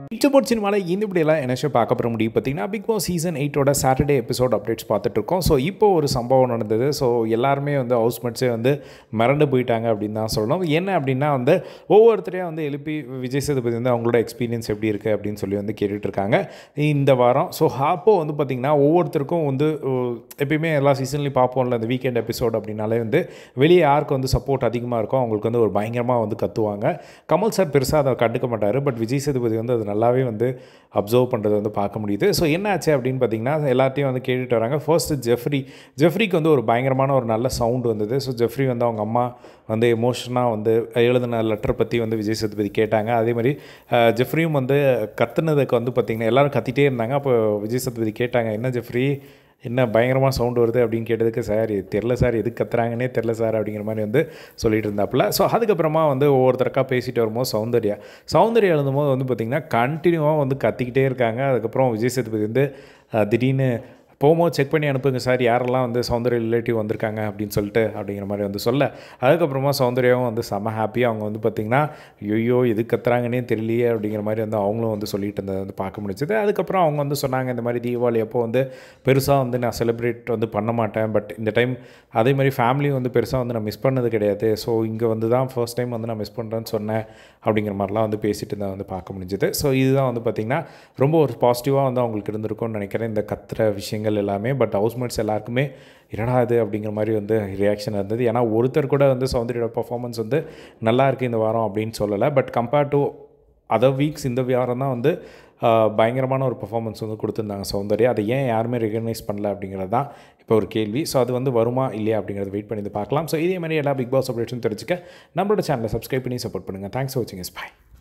இன்டர்போர்ட் சினிமாவில் இந்த இப்படியெல்லாம் என்ன ஷோ பார்க்க போகிற முடியும் பார்த்தீங்கன்னா பிக் பாஸ் சீசன் எயிட்டோட சாட்டர்டே எபிசோட் அப்டேட்ஸ் பார்த்துட்ருக்கோம் ஸோ இப்போ ஒரு சம்பவம் நடந்தது ஸோ எல்லாருமே வந்து ஹவுஸ்மேட்ஸே வந்து மிரண்டு போயிட்டாங்க அப்படின்னு தான் சொல்லணும் என்ன அப்படின்னா வந்து ஒவ்வொருத்தரையும் வந்து எழுப்பி விஜய் சேதுபதி வந்து அவங்களோட எக்ஸ்பீரியன்ஸ் எப்படி இருக்குது அப்படின்னு சொல்லி வந்து கேட்டுட்டு இருக்காங்க இந்த வாரம் ஸோ அப்போ வந்து பார்த்திங்கன்னா ஒவ்வொருத்தருக்கும் வந்து அஹ், எப்பயுமே எல்லா சீசன்லையும் பார்ப்போம்ல அந்த வீக்கெண்ட் எபிசோட் அப்படின்னாலே வந்து வெளியே யாருக்கு வந்து சப்போர்ட் அதிகமாக இருக்கோ அவங்களுக்கு வந்து ஒரு பயங்கரமாக வந்து கத்துவாங்க கமல் சார் பெருசாக அதை கண்டுக்க மாட்டார் பட் விஜய் சேதுபதி வந்து அது நல்லாவே வந்து அப்சர்வ் பண்ணுறது வந்து பார்க்க முடியுது ஸோ என்ன ஆச்சு அப்படின்னு பார்த்தீங்கன்னா எல்லாத்தையும் வந்து கேட்டுட்டு வராங்க ஃபர்ஸ்ட்டு ஜெஃப்ரி ஜெஃப்ரிக்கு வந்து ஒரு பயங்கரமான ஒரு நல்ல சவுண்டு வந்தது ஸோ ஜெஃப்ரி வந்து அவங்க அம்மா வந்து எமோஷனாக வந்து எழுதின லெட்டர் பற்றி வந்து விஜய் சேதுபதி கேட்டாங்க அதே மாதிரி அஹ், ஜெஃப்ரியும் வந்து கத்துனதுக்கு வந்து பார்த்திங்கன்னா எல்லாரும் கத்திட்டே இருந்தாங்க அப்போ விஜய் சேதுபதி கேட்டாங்க என்ன ஜெஃப்ரி என்ன பயங்கரமாக சவுண்ட் வருது அப்படின்னு கேட்டதுக்கு சார் இது தெரில சார் எதுக்கு கத்துறாங்கன்னே தெரில சார் அப்படிங்கிற மாதிரி வந்து சொல்லிட்டு இருந்தாப்புல ஸோ அதுக்கப்புறமா வந்து ஒவ்வொருத்தருக்கா பேசிட்டு வரும்போது சௌந்தர்யா சௌந்தர்யா எழுதும்போது வந்து பார்த்திங்கன்னா கண்டினியூவாக வந்து கத்திக்கிட்டே இருக்காங்க அதுக்கப்புறம் விஜய் சேதுபதி வந்து அஹ், திடீர்னு போகும்போது செக் பண்ணி அனுப்புங்க சார் யாரெல்லாம் வந்து சௌந்தர்யா ரிலேட்டிவ் வந்திருக்காங்க அப்படின்னு சொல்லிட்டு அப்படிங்கிற மாதிரி வந்து சொல்ல அதுக்கப்புறமா சௌந்தர்யாவும் வந்து செம்ம ஹாப்பியாக அவங்க வந்து பார்த்திங்கன்னா ஐயோ எது கத்துறாங்கன்னே தெரியலையே அப்படிங்கிற மாதிரி வந்து அவங்களும் வந்து சொல்லிட்டு இருந்ததை வந்து பார்க்க முடிஞ்சது அதுக்கப்புறம் அவங்க வந்து சொன்னாங்க இந்த மாதிரி தீபாவளி அப்போ வந்து பெருசாக வந்து நான் செலிப்ரேட் வந்து பண்ண மாட்டேன் பட் இந்த டைம் அதே மாதிரி ஃபேமிலியும் வந்து பெருசாக வந்து நான் மிஸ் பண்ணது கிடையாது ஸோ இங்கே வந்து தான் ஃபர்ஸ்ட் டைம் வந்து நான் மிஸ் பண்ணுறேன்னு சொன்னேன் அப்படிங்கிற மாதிரிலாம் வந்து பேசிட்டு தான் வந்து பார்க்க முடிஞ்சது ஸோ இதுதான் வந்து பார்த்திங்கன்னா ரொம்ப ஒரு பாசிட்டிவாக வந்து அவங்களுக்கு இருந்திருக்கும்னு நினைக்கிறேன் இந்த கத்துற விஷயங்கள் எல்லாமே பட் ஹவுஸ்மேட்ஸ் எல்லாருக்குமே என்னடா இது அப்படிங்கிற மாதிரி வந்து ரியாக்ஷன் இருந்தது ஏன்னா ஒருத்தர் கூட வந்து சௌந்தர்யோட பர்ஃபார்மன்ஸ் வந்து நல்லா இருக்குது இந்த வாரம் அப்படின்னு சொல்லலை but compared to other weeks இந்த வாரம் தான் வந்து ஆஹ், பயங்கரமான ஒரு பர்ஃபார்மன்ஸ் வந்து கொடுத்துருந்தாங்க சௌந்தர்யா அதை ஏன் யாருமே ரெகக்னைஸ் பண்ணல அப்படிங்கிறது தான் இப்போ ஒரு கேள்வி ஸோ அது வந்து வருமா இல்லையா அப்படிங்கிறத வெயிட் பண்ணி வந்து பார்க்கலாம் ஸோ இதே மாதிரி எல்லா பிக் பாஸ் அப்டேட்ஸும் தெரிஞ்சுக்க நம்மளோட சேனலை சப்ஸ்கிரைப் பண்ணி சப்போர்ட் பண்ணுங்கள் தேங்க்ஸ் ஃபார் வாட்சிங் எஸ் பாய்